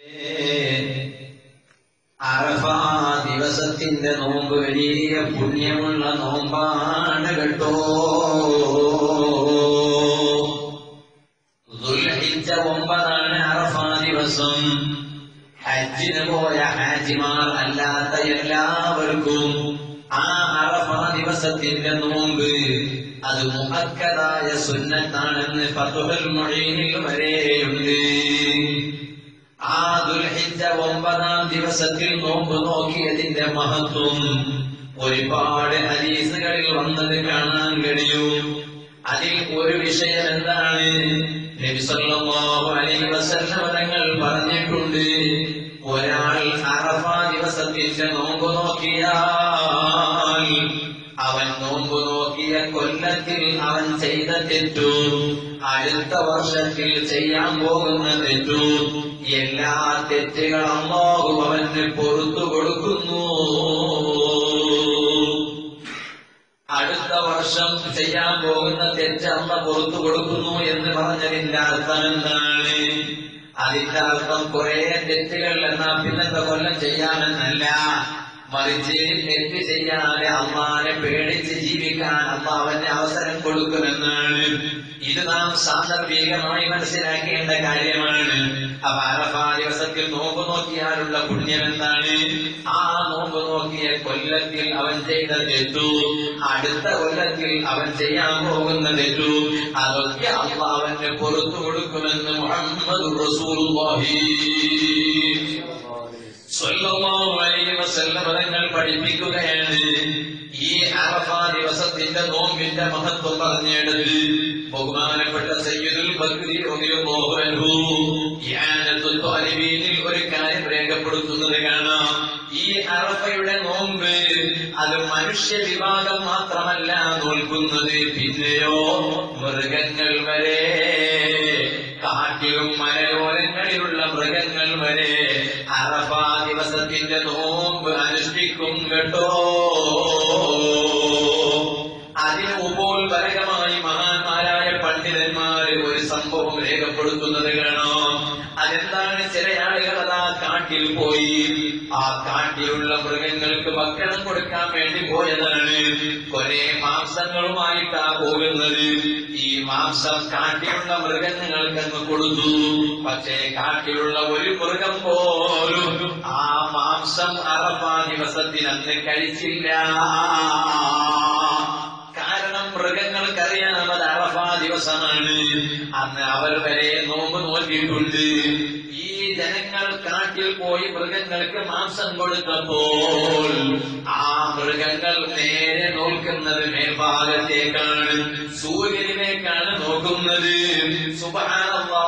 അറഫ ദിവസത്തിന്റെ നോമ്പ് വലിയ പുണ്യമുള്ള നോമ്പാണ് കേട്ടോ ദുൽഹിജ്ജ ഒമ്പതാണ് അറഫ ദിവസം ഹജ്ജിന് പോയ ഹാജിമാർ അല്ലാത്ത എല്ലാവർക്കും ആ അറഫ ദിവസത്തിന്റെ നോമ്പ് അത് മുഹക്കതായ സുന്നത്താണെന്ന് ഫതുഹൽ മൊഴീനിൽ വരെയുണ്ട് ആ ദുൽഹിജ്ജ ഒമ്പതാം ദിവസത്തിൽ നോമ്പ് നോക്കിയതിന്റെ മഹത്വം ഒരുപാട് ഹരീസുകളിൽ വന്നത് കാണാൻ കഴിയും അതിൽ ഒരു വിഷയം എന്താണ് നബി സല്ലല്ലാഹു അലൈഹി വസല്ലം തങ്ങൾ പറഞ്ഞിട്ടുണ്ട് ഒരാൾ അറഫ ദിവസത്തിന്റെ നോമ്പ് നോക്കിയാൽ അവൻ നോമ്പ് നോക്കിയ കൊല്ലത്തിൽ അവൻ ചെയ്ത തെറ്റു അടുത്ത വർഷത്തിൽ ചെയ്യാൻ പോകുന്ന തെറ്റു എല്ലാ തെറ്റുകളും അല്ലാഹു അവന് പൊറത്തു കൊടുക്കുന്നു അടുത്ത വർഷം ചെയ്യാൻ പോകുന്ന തെറ്റ് അമ്മ പുറത്തു കൊടുക്കുന്നു എന്ന് പറഞ്ഞതിന്റെ അർത്ഥം എന്താണ് അതിന്റെ അർത്ഥം കുറെ തെറ്റുകൾ എന്നാ പിന്നത്തെ കൊല്ലം ചെയ്യാമെന്നല്ല മറിച്ച് തെറ്റ് ചെയ്യാതെ അള്ളാനെ പേടിച്ച് ജീവിക്കാൻ അമ്മ അവന് അവസരം കൊടുക്കുമെന്നാണ് ഇത് നാം സാന്ദർഭികമായി മനസ്സിലാക്കേണ്ട കാര്യമാണ് അപ്പൊ അറഫ ദിവസത്തിൽ നോമ്പ് നോക്കിയാലുള്ള പുണ്യം എന്താണ് ആ നോമ്പ് നോക്കിയ കൊല്ലത്തിൽ അവൻ ചെയ്ത തെറ്റു അടുത്ത കൊല്ലത്തിൽ അവൻ ചെയ്യാൻ പോകുന്ന തെറ്റു അതൊക്കെ അമ്മ അവന് പുറത്തു കൊടുക്കുമെന്ന് മുഹമ്മദ് റസൂലുള്ളാഹി സ്വല്ലല്ലാഹു അലൈഹി വസല്ലം തങ്ങൾ പഠിപ്പിക്കുകയാണ് ഈ അറഫ ദിവസത്തിന്റെ നോമ്പിന്റെ മഹത്വം പറഞ്ഞെടുത്ത് ബഹുമാനപ്പെട്ട സയ്യിദുൽ ബക്രി റളിയല്ലാഹു അൻഹു ഇആനത്തുൽ ത്വാലിബീനിൽ ഒരു കാര്യം രേഖപ്പെടുത്തുന്നത് കാണാം ഈ അറഫയുടെ നോമ്പ് അത് മനുഷ്യ വിഭാഗം മാത്രമല്ല നോൽക്കുന്നത് പിന്നെയോ മൃഗങ്ങൾ വരെ കാട്ടിലും മലയോരങ്ങളിലുള്ള മൃഗങ്ങൾ വരെ അറഫ ദിവസത്തിന്റെ നോമ്പ് അനുഷ്ഠിക്കും കേട്ടോ അതിന് ഉപോത്പരകമായി മഹാന്മാരായ പണ്ഡിതന്മാര് ഒരു സംഭവം രേഖപ്പെടുത്തുന്നത് കാണാം അതെന്താണ് ചില ആളുകൾ അതാ കാട്ടിൽ പോയി ആ കാട്ടിലുള്ള മൃഗങ്ങൾക്ക് ഭക്ഷണം കൊടുക്കാൻ വേണ്ടി പോയതാണ് കുറെ മാംസങ്ങളുമായിട്ടാ പോകുന്നത് ഈ മാംസം കാട്ടിലുള്ള മൃഗങ്ങൾക്ക് അങ്ങ് കൊടുത്തു പക്ഷേ കാട്ടിലുള്ള ഒരു മൃഗം പോലും ആ മാംസം അറഫ ദിവസത്തിൽ അന്ന് കഴിച്ചില്ല കാരണം മൃഗങ്ങൾക്കറിയാം അത് അറഫ ദിവസമാണ് അന്ന് അവർ വരെ നോമ്പ് നോക്കിയിട്ടുണ്ട് ഈ ജനങ്ങൾ കാട്ടിൽ പോയി മൃഗങ്ങൾക്ക് മാംസം കൊടുത്തപ്പോൾ ആ മൃഗങ്ങൾ നേരെ നോക്കുന്നത് മേൽഭാഗത്തേക്കാണ് സൂര്യനിലേക്കാണ് നോക്കുന്നത് സുബാനല്ലാ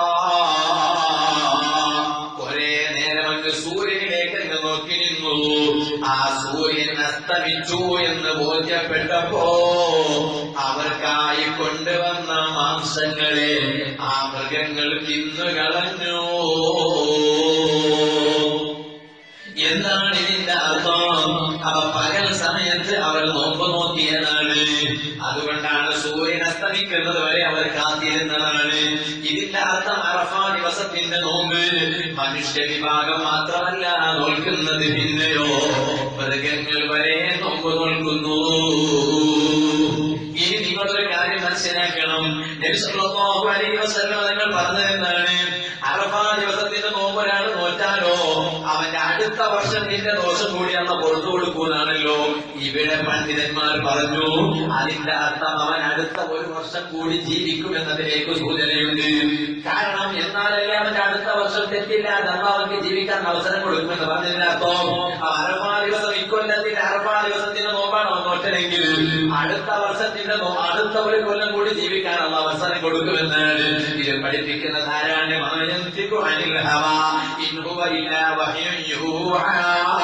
ഒരേ നേരം അങ്ങ് സൂര്യനിലേക്ക് അങ്ങ് നോക്കി നിന്നു ആ സൂര്യൻ അസ്തമിച്ചു എന്ന് ബോധ്യപ്പെട്ടപ്പോ അവർക്കായി കൊണ്ടുവന്ന മാംസങ്ങളെ ആ മൃഗങ്ങൾ തിന്നു കളഞ്ഞു എന്താണ് ഇതിന്റെ അർത്ഥം അവ പകൽ സമയത്ത് അവർ നോമ്പ് നോക്കിയതാണ് അതുകൊണ്ടാണ് സൂര്യൻ അസ്തമിക്കുന്നത് വരെ അവർ കാത്തിരുന്നതാണ് ഇതിന്റെ അർത്ഥം അറഫ ദിവസത്തിന്റെ നോമ്പ് മനുഷ്യ വിഭാഗം മാത്രമല്ല നോൽക്കുന്നത് പിന്നെയോ മൃഗങ്ങൾ വരെ നോമ്പ് നോൽക്കുന്നു ഇനി നിങ്ങളൊരു കാര്യം മനസ്സിലാക്കണം നബി സല്ലല്ലാഹു അലൈഹി വസല്ലം നിങ്ങൾ പറഞ്ഞതെന്താണ് അറഫ ദിവസത്തിന്റെ നോമ്പ് ഒരാൾ നോറ്റാലോ അവന്റെ അടുത്ത വർഷത്തിന്റെ ദോഷം കൂടി അന്ന് പുറത്തു കൊടുക്കൂന്നാണല്ലോ ഇവിടെ പണ്ഡിതന്മാർ പറഞ്ഞു അതിന്റെ അർത്ഥം അവൻ അടുത്ത ഒരു വർഷം കൂടി ജീവിക്കും എന്നതിലേക്ക് സൂചനയുണ്ട് കാരണം എന്നാലല്ലേ അവന്റെ അടുത്ത വർഷം തെറ്റില്ലാതെ അന്ന് അവർക്ക് ജീവിക്കാൻ അവസരം കൊടുക്കുമെന്ന് പറഞ്ഞതിന്റെ അർത്ഥം അറഫ ദിവസം ഇക്കൊല്ലത്തിന്റെ അറഫ ദിവസത്തിന്റെ നോമ്പാണ് അവൻ നോറ്റനെങ്കിൽ അടുത്ത വർഷത്തിന്റെ നോ- അടുത്ത ഒരു കൊല്ലം കൂടി ജീവിക്കാൻ അള്ള അവസരം കൊടുക്കുമെന്നാണ് ഇത് പഠിപ്പിക്കുന്നത് ആരാണ് മായന്തിക്കു അനിൽ ഹവാ ഇൻ ഹുവ ഇല്ലാ വഹ്യുൻ യൂഹാ.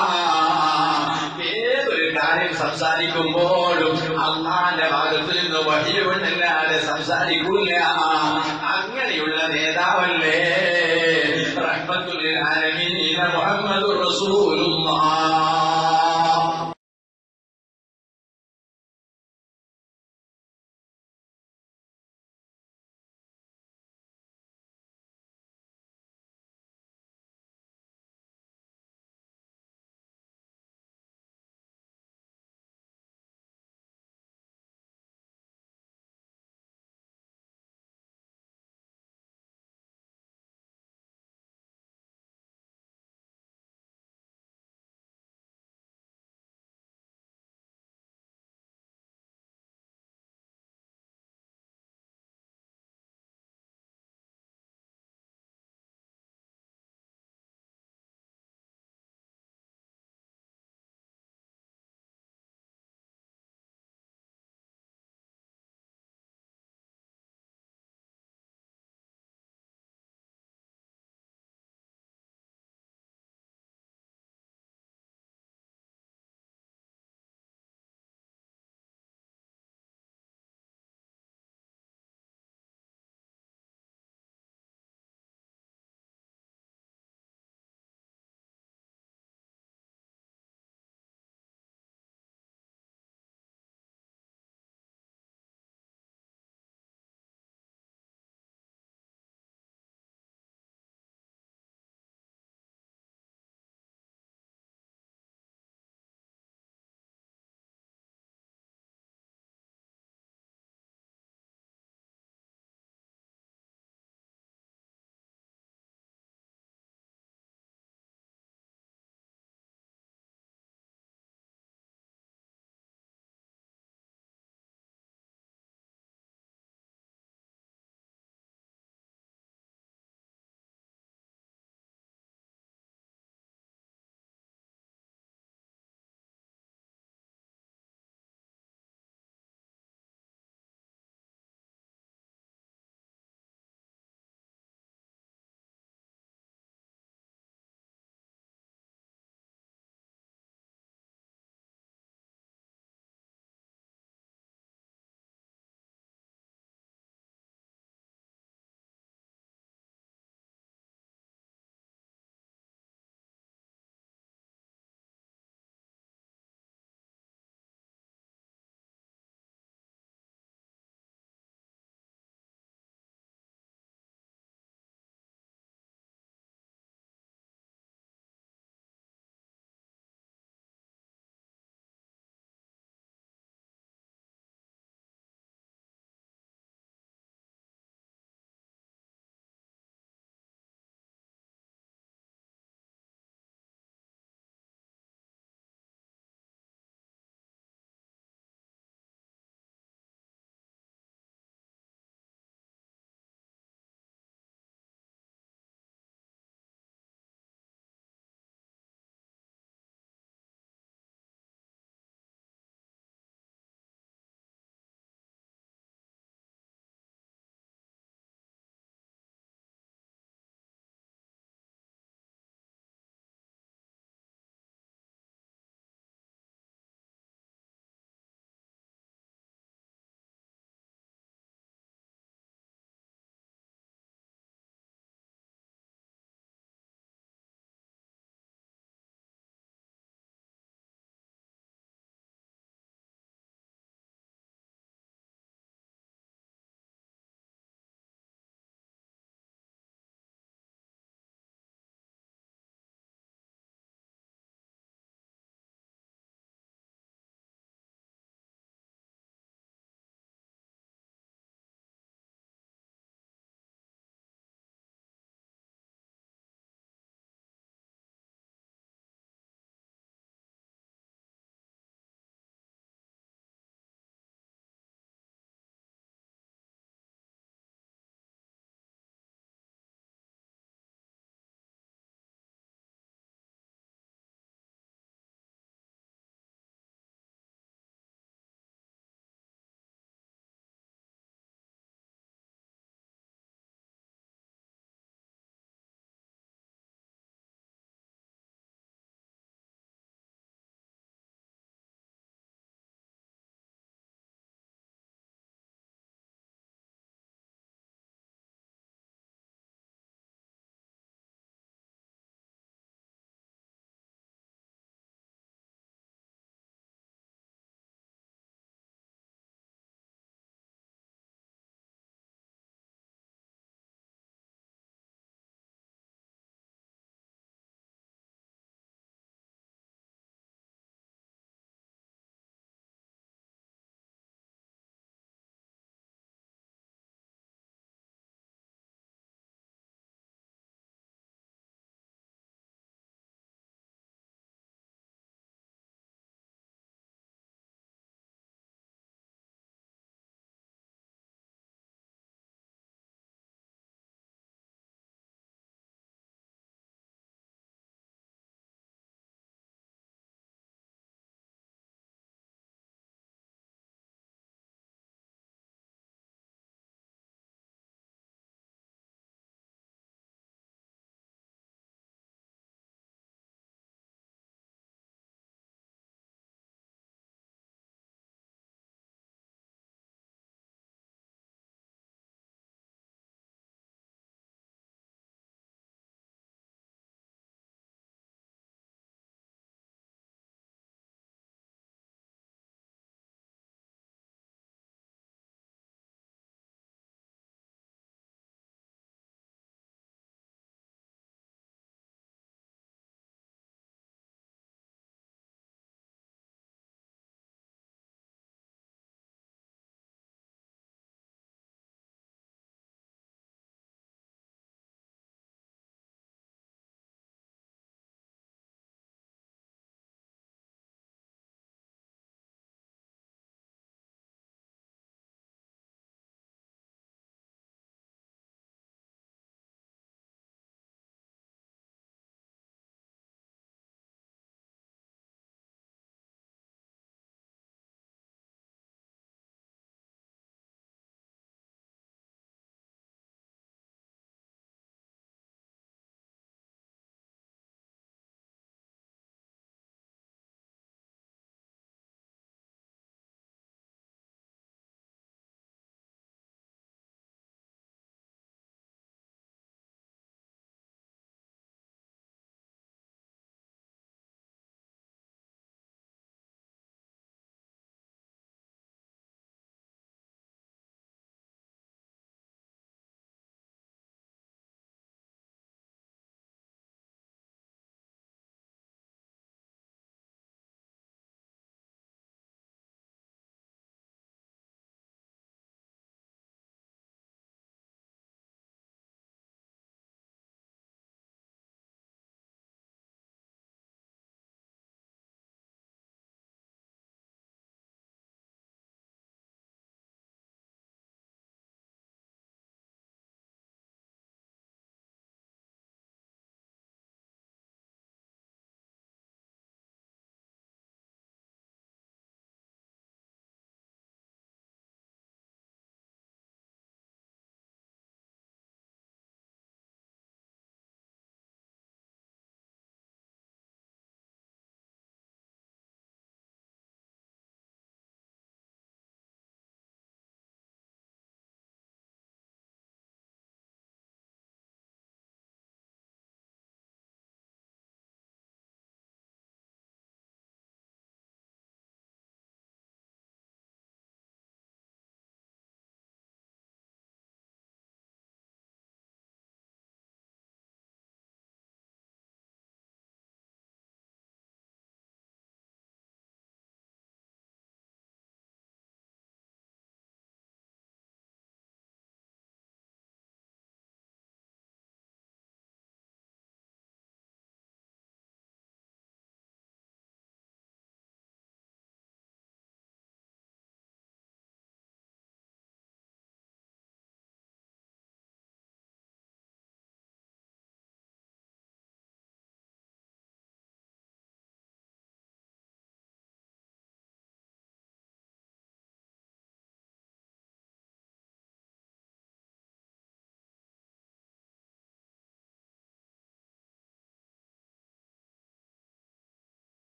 ഏതൊരു കാര്യം സംസാരിക്കുമ്പോഴും അള്ളാന്റെ ഭാഗത്ത് നിന്ന് വഹിയുകൊണ്ടല്ലാതെ സംസാരിക്കൂല അങ്ങനെയുള്ള നേതാവല്ലേ റഹ്മത്തുൽ ആലമീന മുഹമ്മദ് റസൂലുള്ളാഹ്